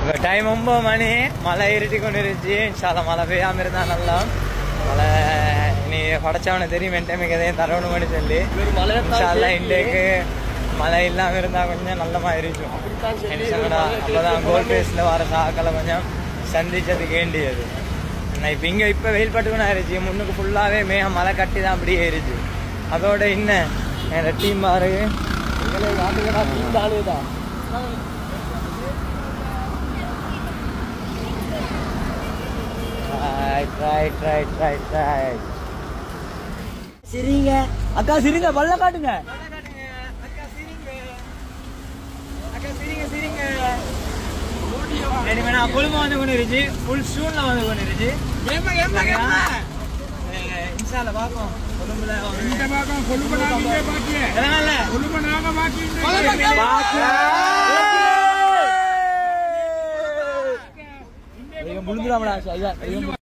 இப்போ டைம் ஒன்பது மணி மழை இருட்டி கொண்டு இருந்துச்சு இன்ஷால்ல மழை பெய்யாம இருந்தா நல்லா மழை நீ படைச்சவனுக்கு தெரியும் என் டைமுக்கு எதையும் தரணும்னு சொல்லி இன்ஷால்ல இன்றைக்கு மழை இல்லாம இருந்தா கொஞ்சம் நல்லமா இருக்கும் டென்ஷனடா அப்பதான் கோல் பேஸ்ல வர சாக்களை கொஞ்சம் சந்திச்சதுக்கு வேண்டியது நான் இப்போ இங்கே இப்போ வெயில் பட்டுக்கணும் ஆயிடுச்சு முன்னுக்கு ஃபுல்லாகவே மேகம் மழை கட்டி தான் அப்படியே ஏறிச்சு அதோட என்ன என்னோட டீம் பாரு right right right right right சிரிங்க அக்கா சிரிங்க பல்ல காட்டுங்க கொழும்பு வந்து கொண்டு இருந்துச்சு ஃபுல் ஷூன்ல வந்து கொண்டு இருந்துச்சு இன்ஷால பாப்போம் கொழும்புல எதனால முழுந்துடாமடா ஐயா